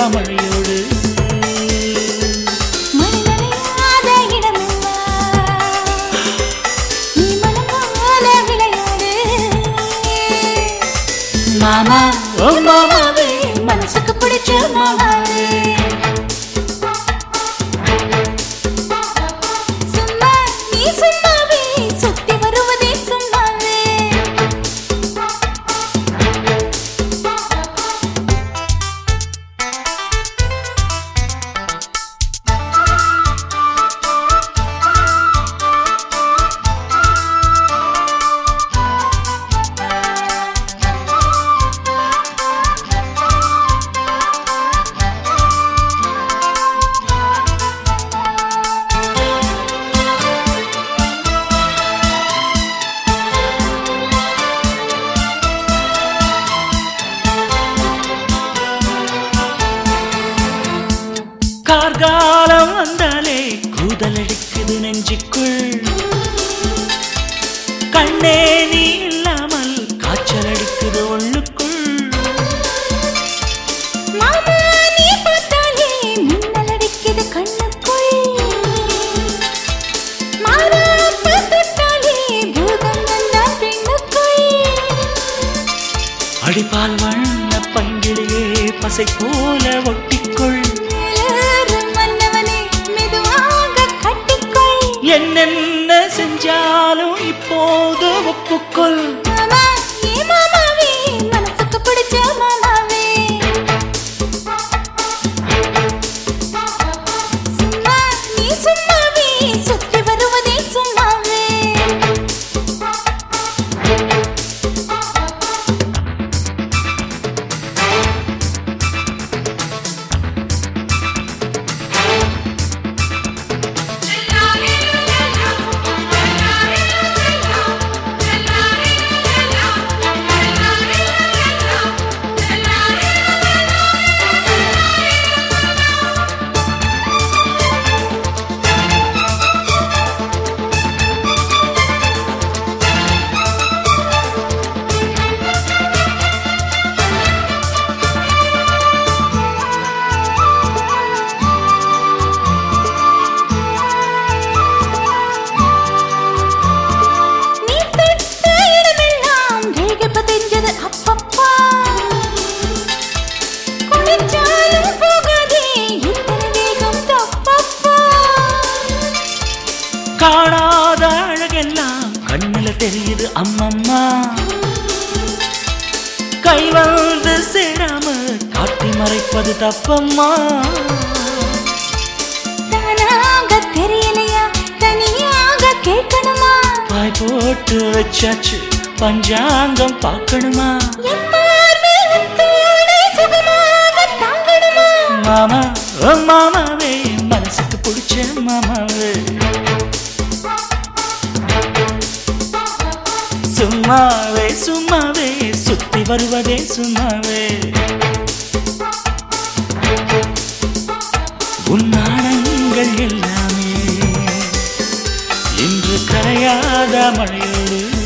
மழையோடு மழை நனையாத இடமெல்லாம் நீ மனம் போல விளையாடு மாமா ஓ மாமாவே மனசுக்கு பிடிச்ச மாமாவே சும்மா நீ சும்மாவே சுத்தி வருவதே சும்மாவே கார்காலம் வந்தாலே கூதலடிக்குது நெஞ்சுக்குள் கண்ணே நீ இல்லாமல் காய்ச்சல் அடிக்குது உள்ளுக்குள் மாமா நீ பார்த்தாலே மின்னல் அடிக்குது கண்ணுக்குள் மாறாப்பு தொட்டாலே பூதம் வந்தான் பெண்ணுக்குள் அடிப்பால் வண்ண பங்கிலேயே பசை போல ஒட்டிக்கொள் மேலேறும் மன்னவனே மெதுவாக கட்டிக்கொள் என்னென்ன செஞ்சாலும் இப்போது ஒப்புக்கொள் மாமா ஏ மாமாவே மனசுக்கு பிடிச்ச மாமாவே சும்மா நீ சும்மாவே சுத்தி வருவதே சும்மாவே நீ தொட்ட இடமெல்லாம் ரேகை பதிஞ்சது அப்பப்பா குளிச்சாலும் போகாதே இத்தனை வேகம் தப்பப்பா காணாத அழகெல்லாம் கண்ணுல தெரியுது அம்மம்மா கை வந்து சேராம காட்டி மறைப்பது தப்பம்மா தானாக தெரியலையா தனியாக கேட்கணுமா பாய் போட்டு வச்சாச்சு பஞ்சாங்கம் பார்க்கணுமா என் மார்பில் உத்தோடு சுகமாக தாங்கணுமா மாமா ஓ மாமாவே மனசுக்கு பிடிச்ச மாமாவே சும்மாவே சும்மாவே சுத்தி வருவதே சும்மாவே உன்னானங்கள் எல்லாமே இன்று கரையாத மழையோடு